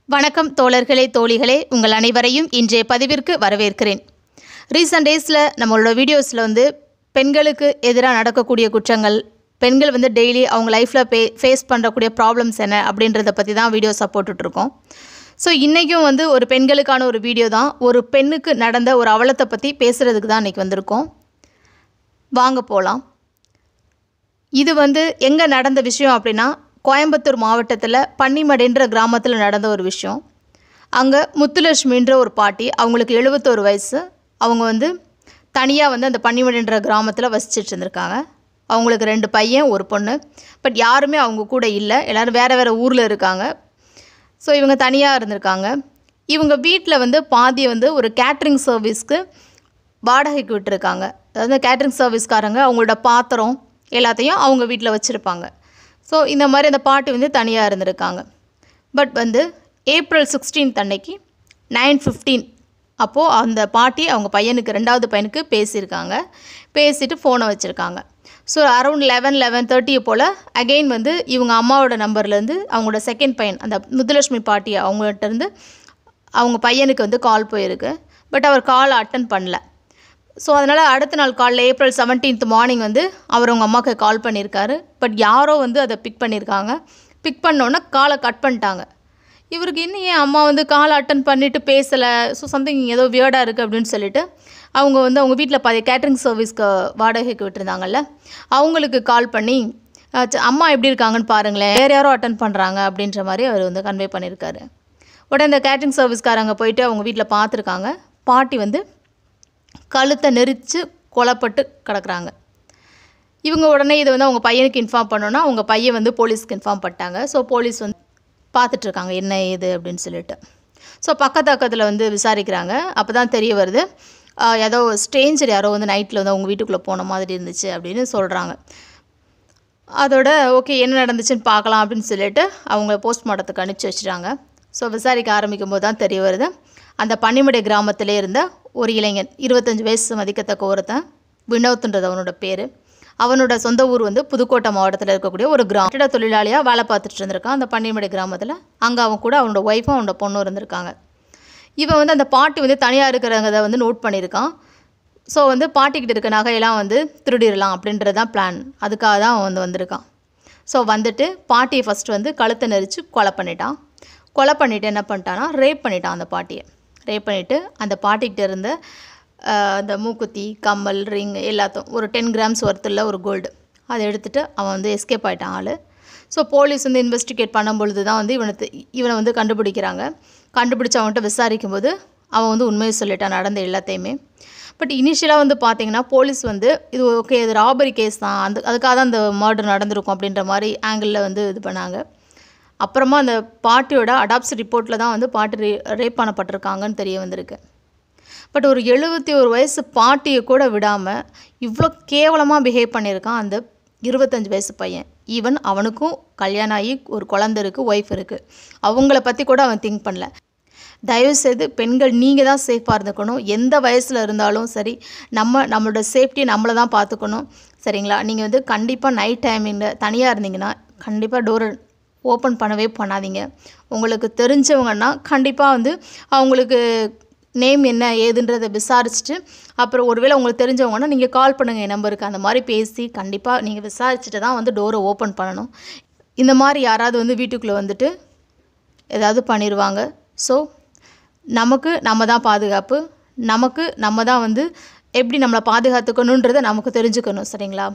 வணக்கம் தோழர்களே தோழிகளே உங்கள் அனைவரையும் இன்றைய பதிவிற்கு வரவேற்கிறேன் ரீசெண்ட் டேஸில் நம்மளோட வீடியோஸில் வந்து பெண்களுக்கு எதிராக நடக்கக்கூடிய குற்றங்கள் பெண்கள் வந்து டெய்லி அவங்க லைஃப்பில் பே ஃபேஸ் பண்ணக்கூடிய ப்ராப்ளம்ஸ் என்ன அப்படின்றத பற்றி தான் வீடியோஸாக போட்டுட்ருக்கோம் ஸோ இன்றைக்கும் வந்து ஒரு பெண்களுக்கான ஒரு வீடியோ தான் ஒரு பெண்ணுக்கு நடந்த ஒரு அவலத்தை பற்றி பேசுகிறதுக்கு தான் இன்றைக்கி வந்திருக்கோம் வாங்க போகலாம் இது வந்து எங்கே நடந்த விஷயம் அப்படின்னா கோயம்புத்தூர் மாவட்டத்தில் பன்னிமடைன்ற கிராமத்தில் நடந்த ஒரு விஷயம் அங்கே முத்துலட்சுமின்ற ஒரு பாட்டி அவங்களுக்கு எழுபத்தோரு வயசு அவங்க வந்து தனியாக வந்து அந்த பன்னிமடைன்ற கிராமத்தில் வசிச்சிட்டு இருந்திருக்காங்க அவங்களுக்கு ரெண்டு பையன் ஒரு பொண்ணு பட் யாருமே அவங்க கூட இல்லை எல்லோரும் வேறு வேறு ஊரில் இருக்காங்க ஸோ இவங்க தனியாக இருந்திருக்காங்க இவங்க வீட்டில் வந்து பாதியை வந்து ஒரு கேட்ரிங் சர்வீஸ்க்கு வாடகைக்கு விட்டுருக்காங்க அதாவது கேட்ரிங் சர்வீஸ்காரங்க அவங்களோட பாத்திரம் எல்லாத்தையும் அவங்க வீட்டில் வச்சுருப்பாங்க ஸோ இந்த மாதிரி அந்த பாட்டி வந்து தனியாக இருந்திருக்காங்க பட் வந்து ஏப்ரல் சிக்ஸ்டீன்த் அன்னைக்கு நைன் ஃபிஃப்டீன் அப்போது அந்த பாட்டி அவங்க பையனுக்கு ரெண்டாவது பையனுக்கு பேசியிருக்காங்க பேசிட்டு ஃபோனை வச்சுருக்காங்க ஸோ அரௌண்ட் லெவன் லெவன் தேர்ட்டியை போல் அகெயின் வந்து இவங்க அம்மாவோட நம்பர்லேருந்து அவங்களோட செகண்ட் பையன் அந்த முத்துலட்சுமி பாட்டி அவங்கள்ட்ட இருந்து அவங்க பையனுக்கு வந்து கால் போயிருக்கு பட் அவர் கால் அட்டன் பண்ணல ஸோ அதனால் அடுத்த நாள் காலைல ஏப்ரல் செவன்டீன்த் மார்னிங் வந்து அவர் அவங்க அம்மாவுக்கு கால் பண்ணியிருக்காரு பட் யாரோ வந்து அதை பிக் பண்ணியிருக்காங்க பிக் பண்ணோன்னே காலை கட் பண்ணிட்டாங்க இவருக்கு இன்னும் ஏன் அம்மா வந்து கால் அட்டன் பண்ணிவிட்டு பேசலை ஸோ சம்திங் ஏதோ வியர்டாக இருக்குது அப்படின்னு சொல்லிட்டு அவங்க வந்து அவங்க வீட்டில் பாதி கேட்ரிங் சர்வீஸ்க்கு வாடகைக்கு விட்டுருந்தாங்கல்ல அவங்களுக்கு கால் பண்ணி "அஹ், ச- அம்மா எப்படி இருக்காங்கன்னு பாருங்களேன் வேறு யாரோ அட்டன் பண்ணுறாங்க அப்படின்ற மாதிரி அவர் வந்து கன்வே பண்ணியிருக்காரு உடனே இந்த கேட்ரிங் சர்வீஸ்காரங்க போயிட்டு அவங்க வீட்டில் பார்த்துருக்காங்க பாட்டி வந்து கழுத்தை நெரிச்சு கொலைப்பட்டு கிடக்குறாங்க இவங்க உடனே இதை வந்து அவங்க பையனுக்கு இன்ஃபார்ம் பண்ணோன்னா அவங்க பையன் வந்து போலீஸ்க்கு இன்ஃபார்ம் பண்ணிட்டாங்க ஸோ போலீஸ் வந்து பார்த்துட்ருக்காங்க என்ன ஏது அப்படின்னு சொல்லிட்டு ஸோ பக்கத்து பக்கத்தில் வந்து விசாரிக்கிறாங்க அப்போ தான் தெரிய வருது ஆஹ் ஏதோ ஸ்ட்ரேஞ்சர் யாரோ வந்து நைட்டில் வந்து அவங்க வீட்டுக்குள்ளே போன மாதிரி இருந்துச்சு அப்படின்னு சொல்கிறாங்க அதோட ஓகே என்ன நடந்துச்சுன்னு பார்க்கலாம் அப்படின்னு சொல்லிட்டு அவங்க போஸ்ட்மார்ட்டத்துக்கு அனுப்பிச்சி வச்சுட்டாங்க ஸோ விசாரிக்க ஆரம்பிக்கும் போது தான் தெரிய வருது அந்த பன்னிமடை கிராமத்திலே இருந்த ஒரு இளைஞன் இருபத்தஞ்சி வயசு மதிக்கத்தக்க ஒருத்தன் வினோத்ன்றது அவனோட பேர் அவனோட சொந்த ஊர் வந்து புதுக்கோட்டை மாவட்டத்தில் இருக்கக்கூடிய ஒரு கிராம கட்டிட தொழிலாளியாக வேலை பார்த்துட்டு இருந்திருக்கான் அந்த பன்னிமடை கிராமத்தில் அங்கே அவன் கூட அவனோட ஒய்ஃபும் அவனோட பொண்ணும் இருந்திருக்காங்க இவன் வந்து அந்த பாட்டி வந்து தனியாக இருக்கிறத வந்து நோட் பண்ணியிருக்கான் ஸோ வந்து பாட்டிக்கிட்ட இருக்க நகையெல்லாம் வந்து திருடிடலாம் அப்படின்றது தான் பிளான் அதுக்காக தான் அவன் வந்து வந்திருக்கான் ஸோ வந்துட்டு பாட்டியை ஃபஸ்ட்டு வந்து கழுத்தை நெரிச்சு கொலை பண்ணிட்டான் கொலை பண்ணிவிட்டு என்ன பண்ணிட்டான்னா ரேப் பண்ணிட்டான் அந்த பாட்டியை ரேப் பண்ணிவிட்டு அந்த பாட்டிக்கிட்ட இருந்த ஆஹ், அந்த மூக்குத்தி கம்மல் ரிங் எல்லாத்தையும் ஒரு டென் கிராம்ஸ் ஒர்த்தில் ஒரு கோல்டு அதை எடுத்துகிட்டு அவன் வந்து எஸ்கேப் ஆகிட்டான் ஆள் ஸோ போலீஸ் வந்து இன்வெஸ்டிகேட் பண்ணும் பொழுது தான் வந்து இவனை தெ- இவனை வந்து கண்டுபிடிக்கிறாங்க கண்டுபிடிச்சு அவன்கிட்ட விசாரிக்கும் போது அவன் வந்து உண்மையை சொல்லிட்டான் நடந்த எல்லாத்தையுமே பட் இனிஷியலாக வந்து பார்த்தீங்கன்னா போலீஸ் வந்து இது ஓகே இது ராபரி கேஸ் தான் அந்த அதுக்காக தான் அந்த மர்டர் நடந்திருக்கும் அப்படின்ற மாதிரி ஆங்கிளில் வந்து இது பண்ணாங்க அப்புறமா அந்த பாட்டியோட அடாப்ஸ் ரிப்போர்ட்டில் தான் வந்து பாட்டி ரே ரேப் பண்ணப்பட்டிருக்காங்கன்னு தெரிய வந்திருக்கு பட் ஒரு எழுபத்தி ஒரு வயசு பாட்டியை கூட விடாமல் இவ்வளோ கேவலமாக பிஹேவ் பண்ணியிருக்கான் அந்த இருபத்தஞ்சு வயசு பையன் ஈவன் அவனுக்கும் கல்யாணம் ஆகி ஒரு குழந்தை இருக்குது ஒய்ஃப் இருக்குது அவங்கள பற்றி கூட அவன் திங்க் பண்ணல தயவுசெய்து பெண்கள் நீங்கள் தான் சேஃபாக இருந்துக்கணும் எந்த வயசில் இருந்தாலும் சரி நம்ம நம்மளோட சேஃப்டியை நம்மளை தான் பார்த்துக்கணும் சரிங்களா நீங்கள் வந்து கண்டிப்பாக நைட் டைமிங்கில் தனியாக இருந்தீங்கன்னா கண்டிப்பாக டோரை ஓப்பன் பண்ணவே பண்ணாதீங்க உங்களுக்கு தெரிஞ்சவங்கன்னா கண்டிப்பாக வந்து அவங்களுக்கு நேம் என்ன ஏதுன்றதை விசாரிச்சுட்டு அப்புறம் ஒருவேளை உங்களுக்கு தெரிஞ்சவங்கன்னா நீங்கள் கால் பண்ணுங்கள் என் நம்பருக்கு அந்த மாதிரி பேசி கண்டிப்பாக நீங்கள் விசாரிச்சுட்டு தான் வந்து டோரை ஓப்பன் பண்ணணும் இந்த மாதிரி யாராவது வந்து வீட்டுக்குள்ளே வந்துட்டு ஏதாவது பண்ணிடுவாங்க ஸோ நமக்கு நம்ம தான் பாதுகாப்பு நமக்கு நம்ம தான் வந்து எப்படி நம்மளை பாதுகாத்துக்கணுன்றதை நமக்கு தெரிஞ்சுக்கணும் சரிங்களா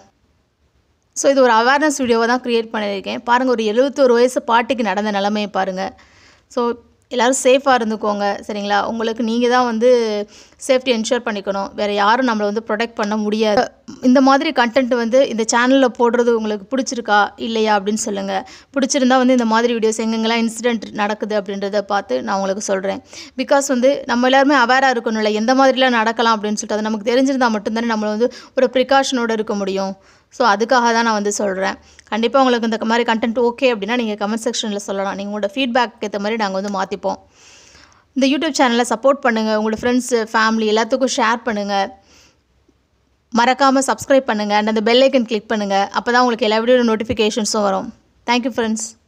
ஸோ இது ஒரு அவேர்னஸ் வீடியோவை தான் க்ரியேட் பண்ணியிருக்கேன் பாருங்கள் ஒரு எழுபத்தோரு வயசு பாட்டிக்கு நடந்த நிலமையை பாருங்கள் ஸோ எல்லோரும் சேஃபாக இருந்துக்கோங்க சரிங்களா உங்களுக்கு நீங்கள் தான் வந்து சேஃப்டி என்ஷூர் பண்ணிக்கணும் வேறு யாரும் நம்மளை வந்து ப்ரொடெக்ட் பண்ண முடியாது இந்த மாதிரி கண்டென்ட் வந்து இந்த சேனலில் போடுறது உங்களுக்கு பிடிச்சிருக்கா இல்லையா அப்படின்னு சொல்லுங்கள் பிடிச்சிருந்தா வந்து இந்த மாதிரி வீடியோஸ் எங்கெங்கெல்லாம் இன்சிடென்ட் நடக்குது அப்படின்றத பார்த்து நான் உங்களுக்கு சொல்கிறேன் பிகாஸ் வந்து நம்ம எல்லாருமே அவேராக இருக்கணும்ல எந்த மாதிரிலாம் நடக்கலாம் அப்படின்னு சொல்லிட்டு அது நமக்கு தெரிஞ்சிருந்தால் மட்டும்தானே நம்மளை வந்து ஒரு ப்ரிகாஷனோடு இருக்க முடியும் ஸோ அதுக்காக தான் நான் வந்து சொல்கிறேன் கண்டிப்பாக உங்களுக்கு இந்த மாதிரி கண்டென்ட் ஓகே அப்படின்னா நீங்கள் கமெண்ட் செக்ஷனில் சொல்லலாம் நீங்கள் உங்களோட ஃபீட்பேக் ஏற்ற மாதிரி நாங்கள் வந்து மாற்றிப்போம் இந்த யூடியூப் சேனலை சப்போர்ட் பண்ணுங்கள் உங்களோட ஃப்ரெண்ட்ஸு ஃபேமிலி எல்லாத்துக்கும் ஷேர் பண்ணுங்கள் மறக்காமல் சப்ஸ்கிரைப் பண்ணுங்கள் அண்ட் அந்த பெல் ஐக்கன் கிளிக் பண்ணுங்கள் அப்போ தான் உங்களுக்கு எல்லா வீடியோ நோட்டிஃபிகேஷன்ஸும் வரும் தேங்க்யூ ஃப்ரெண்ட்ஸ்